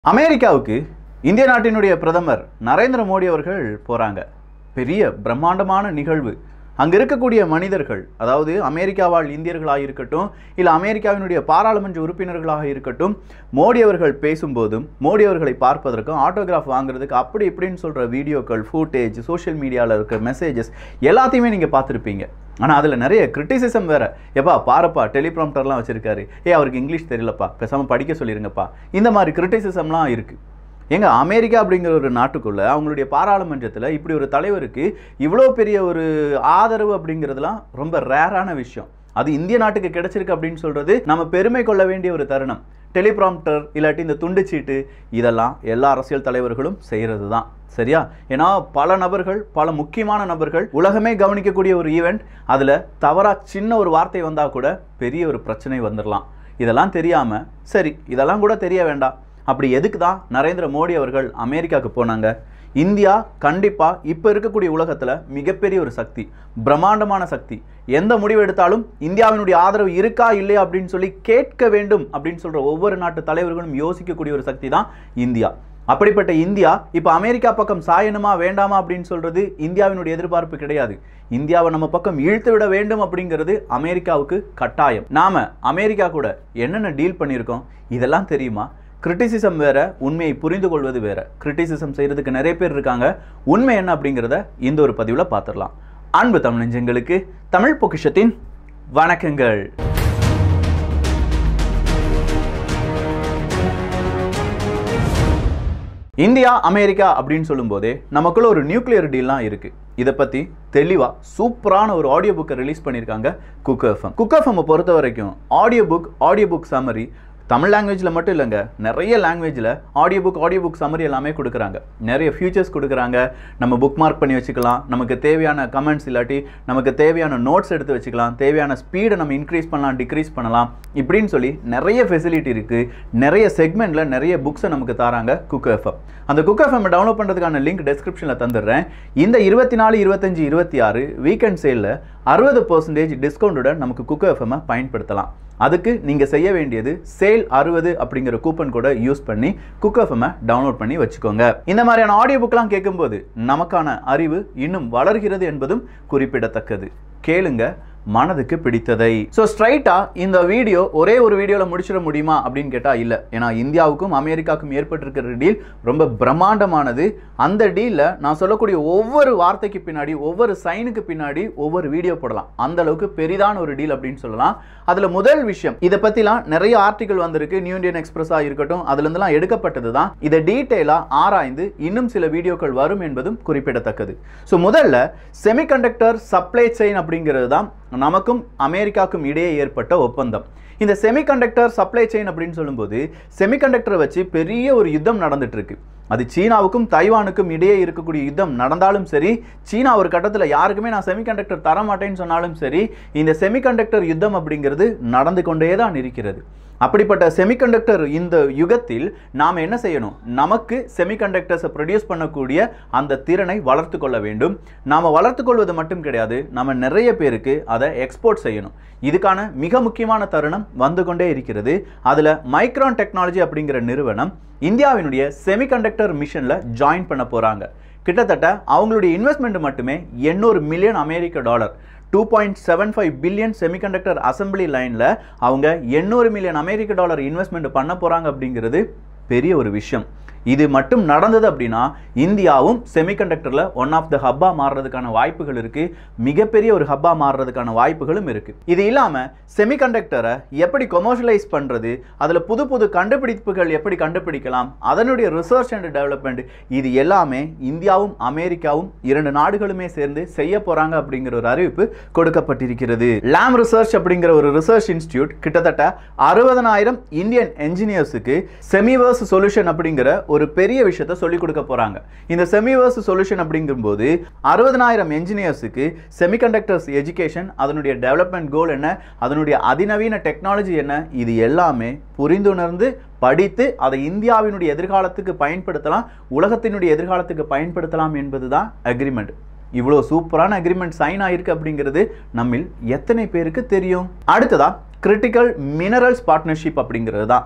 அமெரிக்காவுக்கு இந்திய நாட்டினுடைய பிரதமர் நரேந்திர மோடி அவர்கள் போகிறாங்க பெரிய பிரம்மாண்டமான நிகழ்வு அங்கே இருக்கக்கூடிய மனிதர்கள் அதாவது அமெரிக்காவாழ் இந்தியர்களாக இருக்கட்டும் இல்லை அமெரிக்காவினுடைய பாராளுமன்ற உறுப்பினர்களாக இருக்கட்டும் மோடி அவர்கள் பேசும்போதும் மோடி அவர்களை பார்ப்பதற்கும் ஆட்டோகிராஃப் வாங்குறதுக்கு அப்படி இப்படின்னு சொல்கிற வீடியோக்கள் ஃபூட்டேஜ் சோஷியல் மீடியாவில் இருக்கிற மெசேஜஸ் எல்லாத்தையுமே நீங்கள் பார்த்துருப்பீங்க ஆனால் அதில் நிறைய கிரிட்டிசிசம் வேற எப்பா பாருப்பா டெலிப்ராம்டர்லாம் வச்சிருக்காரு ஏ அவருக்கு இங்கிலீஷ் தெரியலப்பா பேசாமல் படிக்க சொல்லிருங்கப்பா இந்த மாதிரி கிரிட்டிசிசம்லாம் இருக்குது எங்க அமெரிக்கா அப்படிங்கிற ஒரு நாட்டுக்குள்ள அவங்களுடைய பாராளுமன்றத்தில் இப்படி ஒரு தலைவருக்கு இவ்வளோ பெரிய ஒரு ஆதரவு அப்படிங்கிறதுலாம் ரொம்ப ரேரான விஷயம் அது இந்திய நாட்டுக்கு கிடைச்சிருக்கு அப்படின்னு சொல்றது நம்ம பெருமை கொள்ள வேண்டிய ஒரு தருணம் டெலிப்ராம்டர் இல்லாட்டி இந்த துண்டுச்சீட்டு இதெல்லாம் எல்லா அரசியல் தலைவர்களும் செய்கிறது தான் சரியா ஏன்னா பல நபர்கள் பல முக்கியமான நபர்கள் உலகமே கவனிக்கக்கூடிய ஒரு ஈவெண்ட் அதில் தவறாக சின்ன ஒரு வார்த்தை வந்தால் கூட பெரிய ஒரு பிரச்சனை வந்துடலாம் இதெல்லாம் தெரியாமல் சரி இதெல்லாம் கூட தெரிய வேண்டாம் அப்படி எதுக்கு தான் நரேந்திர மோடி அவர்கள் அமெரிக்காவுக்கு போனாங்க இந்தியா கண்டிப்பாக இப்போ இருக்கக்கூடிய உலகத்தில் மிகப்பெரிய ஒரு சக்தி பிரம்மாண்டமான சக்தி எந்த முடிவு எடுத்தாலும் இந்தியாவினுடைய ஆதரவு இருக்கா இல்லையா அப்படின்னு சொல்லி கேட்க வேண்டும் அப்படின்னு சொல்கிற ஒவ்வொரு நாட்டு தலைவர்களும் யோசிக்கக்கூடிய ஒரு சக்தி தான் இந்தியா அப்படிப்பட்ட இந்தியா இப்போ அமெரிக்கா பக்கம் சாயணுமா வேண்டாமா அப்படின்னு சொல்றது இந்தியாவினுடைய எதிர்பார்ப்பு கிடையாது இந்தியாவை நம்ம பக்கம் இழுத்து விட வேண்டும் அப்படிங்கிறது அமெரிக்காவுக்கு கட்டாயம் நாம அமெரிக்கா கூட என்னென்ன டீல் பண்ணியிருக்கோம் இதெல்லாம் தெரியுமா கிரிட்டிசிசம் வேற உண்மையை புரிந்து கொள்வது வேற கிரிட்டிசிசம் செய்யறதுக்கு நிறைய பேர் இருக்காங்க உண்மை என்ன அப்படிங்கிறத இந்த ஒரு பதிவில் பார்த்துடலாம் அன்பு தமிழ் நெஞ்சங்களுக்கு தமிழ் பொக்கிஷத்தின் வணக்கங்கள் இந்தியா அமெரிக்கா அப்படின்னு சொல்லும்போதே நமக்குள்ள ஒரு நியூக்ளியர் டீல்லாம் இருக்கு இதை பத்தி தெளிவா சூப்பரான ஒரு ஆடியோ புக்கை ரிலீஸ் பண்ணியிருக்காங்க குக் எஃப்எம் குக் எஃப்எம் பொறுத்த வரைக்கும் audio book audio book summary Tamil லாங்குவேஜில் மட்டும் இல்லைங்க நிறைய லாங்குவேஜில் audio book audio book summary எல்லாமே கொடுக்குறாங்க நிறைய ஃபியூச்சர்ஸ் கொடுக்குறாங்க நம்ம புக் மார்க் பண்ணி வச்சுக்கலாம் நமக்கு தேவையான கமெண்ட்ஸ் இல்லாட்டி நமக்கு தேவையான நோட்ஸ் எடுத்து வச்சுக்கலாம் தேவையான ஸ்பீடை நம்ம இன்க்ரீஸ் பண்ணலாம் டிக்ரீஸ் பண்ணலாம் இப்படின்னு சொல்லி நிறைய ஃபெசிலிட்டி இருக்குது நிறைய செக்மெண்ட்டில் நிறைய புக்ஸை நமக்கு தராங்க குக் எஃப்எம் அந்த குக் எஃப்எம் டவுன்லோட் பண்ணுறதுக்கான லிங்க் டெஸ்கிரிப்ஷனில் தந்துடுறேன் இந்த இருபத்தி நாலு இருபத்தஞ்சி இருபத்தி ஆறு வீக்கெண்ட் சேலில் அறுபது பர்சன்டேஜ் டிஸ்கவுண்ட்டுடன் நமக்கு குக் எஃப்எம்மை பயன்படுத்தலாம் அதுக்கு நீங்கள் செய்ய வேண்டியது சேல் அறுபது அப்படிங்கிற கூப்பன் கூட யூஸ் பண்ணி குக் எஃப்எம்மை டவுன்லோட் பண்ணி வச்சுக்கோங்க இந்த மாதிரியான ஆடியோ புக்லாம் கேட்கும்போது நமக்கான அறிவு இன்னும் வளர்கிறது என்பதும் குறிப்பிடத்தக்கது கேளுங்க மனதுக்கு பிடித்ததை ஸோ ஸ்ட்ரைட்டாக இந்த வீடியோ ஒரே ஒரு வீடியோவில் முடிச்சிட முடியுமா அப்படின்னு கேட்டால் இல்லை ஏன்னா இந்தியாவுக்கும் அமெரிக்காவுக்கும் ஏற்பட்டிருக்கிற டீல் ரொம்ப பிரம்மாண்டமானது அந்த டீலில் நான் சொல்லக்கூடிய ஒவ்வொரு வார்த்தைக்கு பின்னாடி ஒவ்வொரு சைனுக்கு பின்னாடி ஒவ்வொரு வீடியோ போடலாம் அந்த அளவுக்கு பெரிதான ஒரு டீல் அப்படின்னு சொல்லலாம் அதில் முதல் விஷயம் இதை பற்றிலாம் நிறைய ஆர்டிகல் வந்திருக்கு நியூ இந்தியன் எக்ஸ்பிரஸாக இருக்கட்டும் அதுலேருந்துலாம் எடுக்கப்பட்டது தான் இதை டீட்டெயிலாக ஆராய்ந்து இன்னும் சில வீடியோக்கள் வரும் என்பதும் குறிப்பிடத்தக்கது ஸோ முதல்ல செமிகண்டக்டர் சப்ளை செயின் அப்படிங்கிறது தான் நமக்கும் அமெரிக்காவுக்கும் இடையே ஏற்பட்ட ஒப்பந்தம் இந்த செமிகண்டக்டர் சப்ளை செயின் அப்படின்னு சொல்லும்போது செமிகண்டக்டரை வச்சு பெரிய ஒரு யுத்தம் நடந்துட்டு இருக்கு அது சீனாவுக்கும் தைவானுக்கும் இடையே இருக்கக்கூடிய யுத்தம் நடந்தாலும் சரி சீனா ஒரு கட்டத்தில் யாருக்குமே நான் செமிகண்டக்டர் தர மாட்டேன்னு சொன்னாலும் சரி இந்த செமிகண்டக்டர் யுத்தம் அப்படிங்கிறது நடந்து கொண்டே தான் இருக்கிறது அப்படிப்பட்ட செமிகண்டக்டர் இந்த யுகத்தில் நாம் என்ன செய்யணும் நமக்கு செமிகண்டக்டர்ஸை ப்ரொடியூஸ் பண்ணக்கூடிய அந்த திறனை வளர்த்து கொள்ள வேண்டும் நாம் வளர்த்து கொள்வது மட்டும் கிடையாது நம்ம நிறைய பேருக்கு அதை எக்ஸ்போர்ட் செய்யணும் இதுக்கான மிக முக்கியமான தருணம் வந்து கொண்டே இருக்கிறது அதில் மைக்ரான் டெக்னாலஜி அப்படிங்கிற நிறுவனம் இந்தியாவினுடைய செமிகண்டக்டர் மிஷனில் ஜாயின் பண்ண போகிறாங்க கிட்டத்தட்ட அவங்களுடைய இன்வெஸ்ட்மெண்ட் மட்டுமே எண்ணூறு மில்லியன் அமெரிக்க dollar two point seven five billion semiconductor assembly லைனில் அவங்க எண்ணூறு மில்லியன் அமெரிக்க டாலர் இன்வெஸ்ட்மெண்ட் பண்ண போகிறாங்க அப்படிங்கிறது பெரிய ஒரு விஷயம் இது மட்டும் நடந்தது அப்படின்னா இந்தியாவும் செமிகண்டக்டரில் ஒன் ஆஃப் த ஹப்பாக மாறுறதுக்கான வாய்ப்புகள் இருக்குது மிகப்பெரிய ஒரு ஹப்பாக மாறுறதுக்கான வாய்ப்புகளும் இருக்குது இது இல்லாமல் செமிகண்டக்டரை எப்படி கொமர்ஷியலைஸ் பண்ணுறது அதில் புது புது கண்டுபிடிப்புகள் எப்படி கண்டுபிடிக்கலாம் அதனுடைய ரிசர்ச் அண்ட் டெவலப்மெண்ட் இது எல்லாமே இந்தியாவும் அமெரிக்காவும் இரண்டு நாடுகளுமே சேர்ந்து செய்ய போகிறாங்க அப்படிங்கிற ஒரு அறிவிப்பு கொடுக்கப்பட்டிருக்கிறது லேம் ரிசர்ச் அப்படிங்கிற ஒரு ரிசர்ச் இன்ஸ்டியூட் கிட்டத்தட்ட அறுபதனாயிரம் இந்தியன் என்ஜினியர்ஸுக்கு செமிவர்ஸ் சொல்யூஷன் அப்படிங்கிற ஒரு பெரிய விஷயத்தை சொல்லிக் கொடுக்க போறாங்க இந்த செமிவர்ஸ் சொல்யூஷன் அப்படிங்கும்போது அறுபதனாயிரம் என்ஜினியர்ஸுக்கு செமிகண்டக்டர்ஸ் எஜுகேஷன் அதனுடைய டெவலப்மெண்ட் கோல் என்ன அதனுடைய அதிநவீன டெக்னாலஜி என்ன இது எல்லாமே புரிந்துணர்ந்து படித்து அதை இந்தியாவினுடைய எதிர்காலத்துக்கு பயன்படுத்தலாம் உலகத்தினுடைய எதிர்காலத்துக்கு பயன்படுத்தலாம் என்பதுதான் அக்ரிமெண்ட் இவ்வளோ சூப்பரான அக்ரிமெண்ட் சைன் ஆயிருக்கு அப்படிங்கிறது நம்மில் எத்தனை பேருக்கு தெரியும் அடுத்ததா கிரிட்டிக்கல் மினரல்ஸ் பார்ட்னர்ஷிப் அப்படிங்கிறது தான்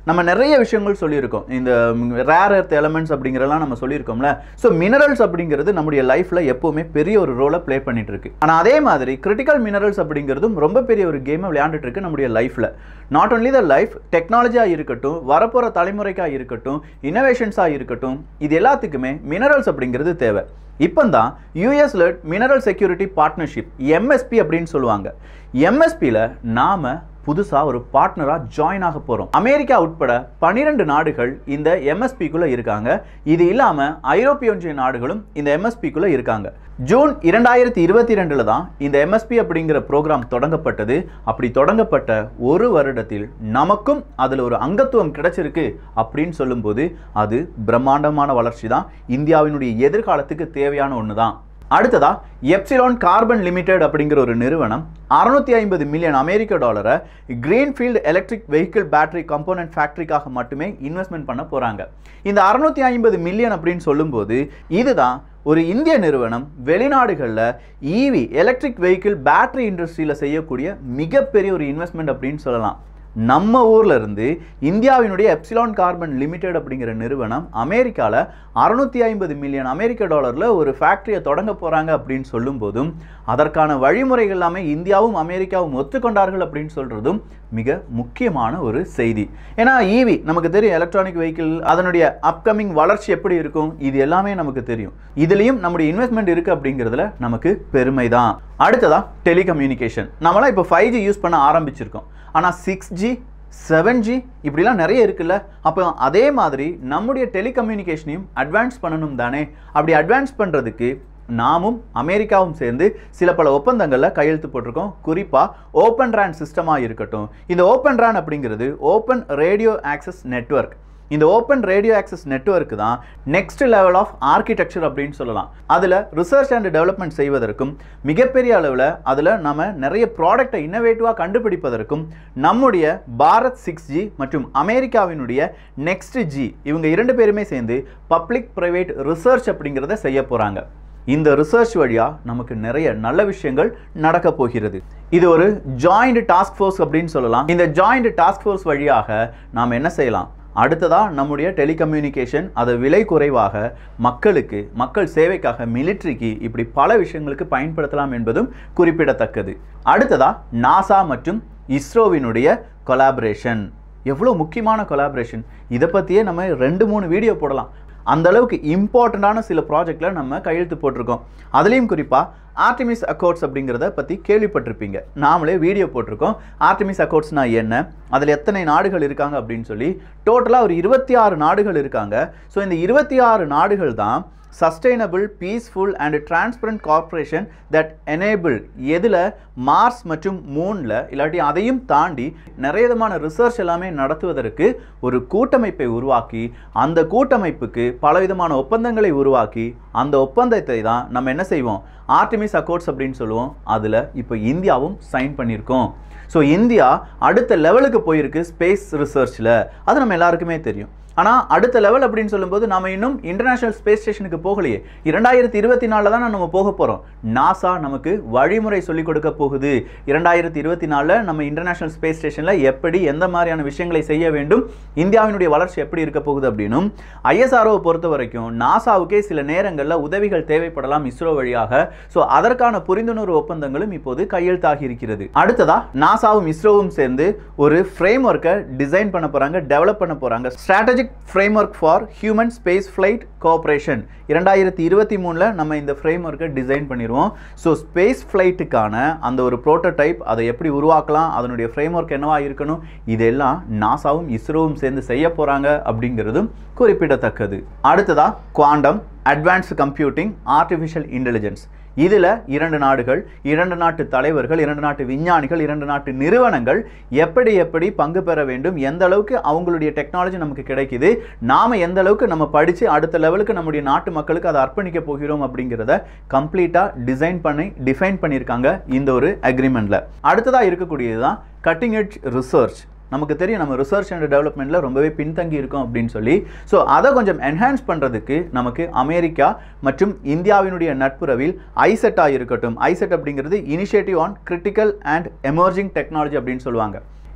நம்ம நிறைய விஷயங்கள் சொல்லியிருக்கோம் இந்த ரேர் எர்த் எலமெண்ட்ஸ் அப்படிங்கிறதெல்லாம் நம்ம சொல்லியிருக்கோம்ல ஸோ மினரல்ஸ் அப்படிங்கிறது நம்முடைய லைஃப்பில் எப்போவுமே பெரிய ஒரு ரோலை ப்ளே பண்ணிட்டு இருக்கு ஆனால் அதே மாதிரி கிரிட்டிக்கல் மினரல்ஸ் அப்படிங்கிறதும் ரொம்ப பெரிய ஒரு கேமை விளையாண்டுட்டு இருக்கு நம்முடைய லைஃப்பில் நாட் ஒன்லி த லைஃப் டெக்னாலஜியாக இருக்கட்டும் வரப்போகிற தலைமுறைக்காக இருக்கட்டும் இனோவேஷன்ஸாக இருக்கட்டும் இது எல்லாத்துக்குமே மினரல்ஸ் அப்படிங்கிறது தேவை இப்போ தான் US lead mineral security partnership MSP அப்படின்னு சொல்லுவாங்க எம்எஸ்பியில் நாம் புதுசாக ஒரு பார்ட்னராக ஜாயின் ஆக போகிறோம் அமெரிக்கா உட்பட பனிரெண்டு நாடுகள் இந்த எம்எஸ்பிக்குள்ளே இருக்காங்க இது இல்லாமல் ஐரோப்பிய ஒன்றிய நாடுகளும் இந்த எம்எஸ்பிக்குள்ளே இருக்காங்க ஜூன் இரண்டாயிரத்தி இருபத்தி ரெண்டில் தான் இந்த எம்எஸ்பி அப்படிங்கிற ப்ரோக்ராம் தொடங்கப்பட்டது அப்படி தொடங்கப்பட்ட ஒரு வருடத்தில் நமக்கும் அதில் ஒரு அங்கத்துவம் கிடைச்சிருக்கு அப்படின்னு சொல்லும்போது அது பிரம்மாண்டமான வளர்ச்சி தான் இந்தியாவினுடைய எதிர்காலத்துக்கு தேவையான ஒன்று தான் அடுத்ததா எப்சிலான் கார்பன் லிமிடெட் அப்படிங்கிற ஒரு நிறுவனம் அறுநூத்தி ஐம்பது மில்லியன் அமெரிக்க டாலரை greenfield electric vehicle battery component ஃபேக்டரிக்காக மட்டுமே இன்வெஸ்ட்மெண்ட் பண்ண போகிறாங்க இந்த அறுநூத்தி ஐம்பது மில்லியன் அப்படின்னு சொல்லும்போது இதுதான் ஒரு இந்திய நிறுவனம் வெளிநாடுகளில் ஈவி எலக்ட்ரிக் வெஹிக்கிள் பேட்டரி இண்டஸ்ட்ரியில் செய்யக்கூடிய மிகப்பெரிய ஒரு இன்வெஸ்ட்மெண்ட் அப்படின்னு சொல்லலாம் நம்ம ஊர்ல இருந்து இந்தியாவினுடைய எப்சிலான் கார்பன் லிமிடெட் அப்படிங்கிற நிறுவனம் அமெரிக்காவில் அறுநூத்தி ஐம்பது மில்லியன் அமெரிக்க டாலரில் ஒரு ஃபேக்டரியை தொடங்க போகிறாங்க அப்படின்னு சொல்லும் போதும் அதற்கான வழிமுறைகள் எல்லாமே இந்தியாவும் அமெரிக்காவும் ஒத்துக்கொண்டார்கள் அப்படின்னு சொல்கிறதும் மிக முக்கியமான ஒரு செய்தி ஏன்னா ஈவி நமக்கு தெரியும் எலக்ட்ரானிக் வெஹிக்கிள் அதனுடைய அப்கமிங் வளர்ச்சி எப்படி இருக்கும் இது எல்லாமே நமக்கு தெரியும் இதுலேயும் நம்முடைய இன்வெஸ்ட்மெண்ட் இருக்குது அப்படிங்கிறதுல நமக்கு பெருமை தான் அடுத்ததா டெலிகம்யூனிகேஷன் நம்மளாம் இப்போ ஃபைவ் ஜி யூஸ் பண்ண ஆரம்பிச்சிருக்கோம் ஆனால் சிக்ஸ் ஜி செவன் ஜி இப்படிலாம் நிறைய இருக்குல்ல அப்போ அதே மாதிரி நம்முடைய டெலிகம்யூனிகேஷனையும் அட்வான்ஸ் பண்ணணும் தானே அப்படி அட்வான்ஸ் பண்ணுறதுக்கு நாமும் அமெரிக்காவும் சேர்ந்து சில பல ஒப்பந்தங்களில் கையெழுத்து போட்டிருக்கோம் குறிப்பாக ஓப்பன் ரேன் சிஸ்டமாக இருக்கட்டும் இந்த ஓப்பன் ரேன் அப்படிங்கிறது ஓப்பன் ரேடியோ ஆக்சஸ் நெட்வொர்க் இந்த ஓப்பன் ரேடியோ ஆக்சஸ் நெட்வொர்க் தான் நெக்ஸ்ட் லெவல் ஆஃப் ஆர்கிடெக்சர் அப்படின்னு சொல்லலாம் அதில் ரிசர்ச் அண்ட் டெவலப்மெண்ட் செய்வதற்கும் மிகப்பெரிய அளவில் அதில் நம்ம நிறைய ப்ராடக்டை இன்னோவேட்டிவாக கண்டுபிடிப்பதற்கும் நம்முடைய பாரத் சிக்ஸ் ஜி மற்றும் அமெரிக்காவினுடைய நெக்ஸ்ட் ஜி இவங்க இரண்டு பேருமே சேர்ந்து பப்ளிக் ப்ரைவேட் ரிசர்ச் அப்படிங்கிறத செய்ய போகிறாங்க இந்த ரிசர்ச் வழியாக நமக்கு நிறைய நல்ல விஷயங்கள் நடக்க போகிறது இது ஒரு ஜாயிண்ட் டாஸ்க் ஃபோர்ஸ் அப்படின்னு சொல்லலாம் இந்த ஜாயிண்ட் டாஸ்க் ஃபோர்ஸ் வழியாக நாம் என்ன செய்யலாம் அடுத்ததா நம்முடைய டெலிகம்யூனிகேஷன் அதை விலை குறைவாக மக்களுக்கு மக்கள் சேவைக்காக மிலிட்ரிக்கு இப்படி பல விஷயங்களுக்கு பயன்படுத்தலாம் என்பதும் குறிப்பிடத்தக்கது அடுத்ததா நாசா மற்றும் இஸ்ரோவினுடைய கொலாபரேஷன் எவ்வளோ முக்கியமான கொலாபரேஷன் இதை பற்றியே நம்ம ரெண்டு மூணு வீடியோ போடலாம் அந்த அளவுக்கு இம்பார்ட்டண்ட்டான சில ப்ராஜெக்டில் நம்ம கையெழுத்து போட்டிருக்கோம் அதுலேயும் குறிப்பாக ஆர்டிமிஸ் அக்கௌண்ட்ஸ் அப்படிங்கிறத பற்றி கேள்விப்பட்டிருப்பீங்க நாமளே வீடியோ போட்டிருக்கோம் ஆர்டிமிஸ் அக்கௌண்ட்ஸ்னா என்ன அதில் எத்தனை நாடுகள் இருக்காங்க அப்படின்னு சொல்லி டோட்டலாக ஒரு இருபத்தி ஆறு நாடுகள் இருக்காங்க ஸோ இந்த இருபத்தி ஆறு நாடுகள் தான் sustainable peaceful and transparent corporation that enable எதில் மார்ஸ் மற்றும் மூனில் இல்லாட்டி அதையும் தாண்டி நிறைய விதமான ரிசர்ச் எல்லாமே நடத்துவதற்கு ஒரு கூட்டமைப்பை உருவாக்கி அந்த கூட்டமைப்புக்கு பலவிதமான ஒப்பந்தங்களை உருவாக்கி அந்த ஒப்பந்தத்தை தான் நம்ம என்ன செய்வோம் ஆர்டிமிஸ் அக்கோர்ட்ஸ் அப்படின்னு சொல்லுவோம் அதில் இப்போ இந்தியாவும் சைன் பண்ணியிருக்கோம் ஸோ இந்தியா அடுத்த லெவலுக்கு போயிருக்கு ஸ்பேஸ் ரிசர்ச்சில் அது நம்ம எல்லாருக்குமே தெரியும் ஆனால் அடுத்த லெவல் அப்படின்னு சொல்லும்போது நம்ம இன்னும் இன்டர்நேஷனல் ஸ்பேஸ் ஸ்டேஷனுக்கு போகலையே இரண்டாயிரத்தி இருபத்தி நாலில் தான் நம்ம போக போகிறோம் நாசா நமக்கு வழிமுறை சொல்லிக் கொடுக்க போகுது இரண்டாயிரத்தி இருபத்தி நாலில் நம்ம இன்டர்நேஷனல் ஸ்பேஸ் ஸ்டேஷனில் எப்படி எந்த மாதிரியான விஷயங்களை செய்ய வேண்டும் இந்தியாவினுடைய வளர்ச்சி எப்படி இருக்க போகுது அப்படின்னும் ஐஎஸ்ஆர்ஓவை பொறுத்த வரைக்கும் நாசாவுக்கே சில நேரங்களில் உதவிகள் தேவைப்படலாம் இஸ்ரோ வழியாக ஸோ அதற்கான புரிந்துணர்வு ஒப்பந்தங்களும் இப்போது கையெழுத்தாகி இருக்கிறது அடுத்ததா நாசாவும் இஸ்ரோவும் சேர்ந்து ஒரு ஃப்ரேம் ஒர்க்கை டிசைன் பண்ண போகிறாங்க டெவலப் பண்ண போகிறாங்க strategic framework for human space flight cooperation இரண்டாயிரத்தி இருபத்தி மூணில் நம்ம இந்த ஃப்ரேம் ஒர்க்கை டிசைன் பண்ணிடுவோம் ஸோ ஸ்பேஸ் ஃப்ளைட்டுக்கான அந்த ஒரு ப்ரோட்டோடைப் அதை எப்படி உருவாக்கலாம் அதனுடைய ஃப்ரேம் ஒர்க் என்னவா இருக்கணும் இதெல்லாம் நாசாவும் இஸ்ரோவும் சேர்ந்து செய்ய போகிறாங்க அப்படிங்கிறதும் குறிப்பிடத்தக்கது அடுத்ததா quantum advanced computing artificial intelligence இதில் இரண்டு நாடுகள் இரண்டு நாட்டு தலைவர்கள் இரண்டு நாட்டு விஞ்ஞானிகள் இரண்டு நாட்டு நிறுவனங்கள் எப்படி எப்படி பங்கு பெற வேண்டும் எந்த அளவுக்கு அவங்களுடைய டெக்னாலஜி நமக்கு கிடைக்குது நாம் எந்த அளவுக்கு நம்ம படித்து அடுத்த லெவலுக்கு நம்முடைய நாட்டு மக்களுக்கு அதை அர்ப்பணிக்க போகிறோம் அப்படிங்கிறத கம்ப்ளீட்டாக டிசைன் பண்ணி டிஃபைன் பண்ணியிருக்காங்க இந்த ஒரு அக்ரிமெண்ட்டில் அடுத்ததாக இருக்கக்கூடியது தான் கட்டிங் எட்ஜ் ரிசர்ச் நமக்கு தெரியும் நம்ம ரிசர்ச் அண்ட் டெவலப்மெண்ட்டில் ரொம்பவே பின்தங்கி இருக்கோம் அப்படின்னு சொல்லி ஸோ அதை கொஞ்சம் என்ஹான்ஸ் பண்ணுறதுக்கு நமக்கு அமெரிக்கா மற்றும் இந்தியாவினுடைய நட்புறவில் ஐசெட்டாக இருக்கட்டும் ஐசெட் அப்படிங்கிறது initiative on critical and emerging technology அப்படின்னு சொல்லுவாங்க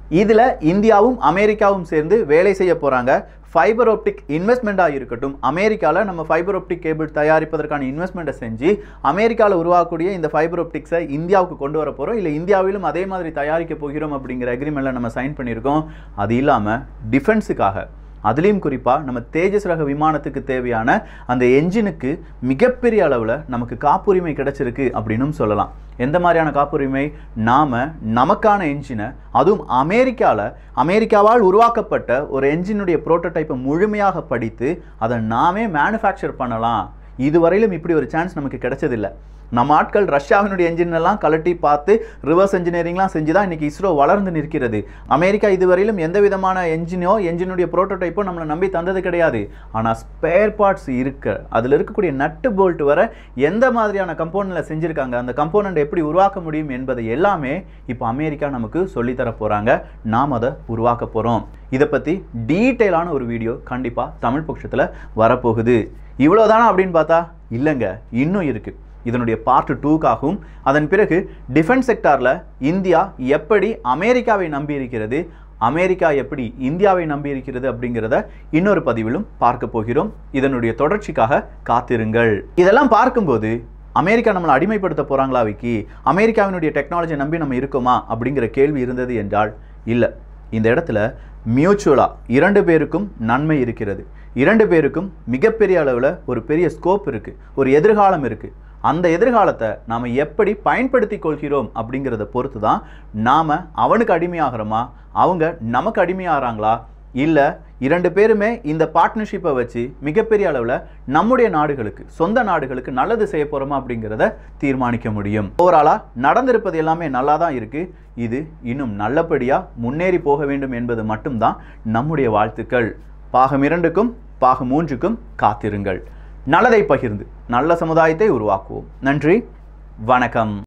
இதில் இந்தியாவும் அமெரிக்காவும் சேர்ந்து வேலை செய்ய போகிறாங்க ஃபைபர் ஆப்டிக் இன்வெஸ்ட்மெண்ட்டாக இருக்கட்டும் அமெரிக்காவில் நம்ம ஃபைபர் ஆப்டிக் கேபிள் தயாரிப்பதற்கான இன்வெஸ்ட்மெண்ட்டை செஞ்சு அமெரிக்காவில் உருவாக்கக்கூடிய இந்த ஃபைபர் ஆப்டிக்ஸை இந்தியாவுக்கு கொண்டு வர போகிறோம் இல்லை இந்தியாவிலும் அதே மாதிரி தயாரிக்க போகிறோம் அப்படிங்கிற அக்ரிமெண்ட்டில் நம்ம சைன் பண்ணியிருக்கோம் அது இல்லாமல் டிஃபென்ஸுக்காக அதுலேயும் குறிப்பாக நம்ம தேஜஸ் ரக விமானத்துக்கு தேவையான அந்த என்ஜினுக்கு மிகப்பெரிய அளவில் நமக்கு காப்புரிமை கிடைச்சிருக்கு அப்படின்னும் சொல்லலாம் எந்த மாதிரியான காப்புரிமை நாம் நமக்கான என்ஜினை அதுவும் அமெரிக்காவில் அமெரிக்காவால் உருவாக்கப்பட்ட ஒரு என்ஜினுடைய ப்ரோட்டோடைப்பை முழுமையாக படித்து அதை நாமே மேனுஃபேக்சர் பண்ணலாம் இதுவரையிலும் இப்படி ஒரு சான்ஸ் நமக்கு கிடைச்சதில்லை நம்ம ஆட்கள் ரஷ்யாவினுடைய என்ஜின் எல்லாம் கலட்டி பார்த்து ரிவர்ஸ் இன்ஜினியரிங்லாம் செஞ்சு தான் இன்றைக்கி இஸ்ரோ வளர்ந்து நிற்கிறது அமெரிக்கா இதுவரையிலும் எந்த விதமான என்ஜினோ என்ஜினுடைய ப்ரோட்டோடைப்போ நம்மளை நம்பி தந்தது கிடையாது ஆனால் ஸ்பேர் பார்ட்ஸ் இருக்க அதில் இருக்கக்கூடிய நட்டு போல்ட் வர எந்த மாதிரியான கம்போனண்ட்டில் செஞ்சுருக்காங்க அந்த கம்போனண்ட் எப்படி உருவாக்க முடியும் என்பதை எல்லாமே இப்போ அமெரிக்கா நமக்கு சொல்லித்தர போகிறாங்க நாம் அதை உருவாக்க போகிறோம் இதை பற்றி டீட்டெயிலான ஒரு வீடியோ கண்டிப்பாக தமிழ் பட்சத்தில் வரப்போகுது இவ்வளோதானா அப்படின்னு பார்த்தா இல்லைங்க இன்னும் இருக்குது இதனுடைய பார்ட் டூக்காகவும் அதன் பிறகு டிஃபென்ஸ் செக்டாரில் இந்தியா எப்படி அமெரிக்காவை நம்பி இருக்கிறது அமெரிக்கா எப்படி இந்தியாவை நம்பி இருக்கிறது அப்படிங்கிறத இன்னொரு பதிவிலும் பார்க்க போகிறோம் இதனுடைய தொடர்ச்சிக்காக காத்திருங்கள் இதெல்லாம் பார்க்கும்போது அமெரிக்கா நம்மளை அடிமைப்படுத்த போகிறாங்களா விக்கி அமெரிக்காவினுடைய டெக்னாலஜி நம்பி நம்ம இருக்கோமா அப்படிங்கிற கேள்வி இருந்தது என்றால் இல்லை இந்த இடத்துல மியூச்சுவலாக இரண்டு பேருக்கும் நன்மை இருக்கிறது இரண்டு பேருக்கும் மிகப்பெரிய அளவில் ஒரு பெரிய ஸ்கோப் இருக்குது ஒரு எதிர்காலம் இருக்குது அந்த எதிர்காலத்தை நாம் எப்படி பயன்படுத்தி கொள்கிறோம் அப்படிங்கிறத பொறுத்து தான் நாம் அவனுக்கு அடிமையாகிறோமா அவங்க நமக்கு அடிமையாகிறாங்களா இல்லை இரண்டு பேருமே இந்த பார்ட்னர்ஷிப்பை வச்சு மிகப்பெரிய அளவில் நம்முடைய நாடுகளுக்கு சொந்த நாடுகளுக்கு நல்லது செய்ய போகிறோமா அப்படிங்கிறத தீர்மானிக்க முடியும் ஓவராலாக நடந்திருப்பது எல்லாமே நல்லா தான் இருக்குது இது இன்னும் நல்லபடியாக முன்னேறி போக வேண்டும் என்பது மட்டும்தான் நம்முடைய வாழ்த்துக்கள் பாகம் இரண்டுக்கும் பாகம் மூன்றுக்கும் காத்திருங்கள் நல்லதை பகிர்ந்து நல்ல சமுதாயத்தை உருவாக்குவோம் நன்றி வணக்கம்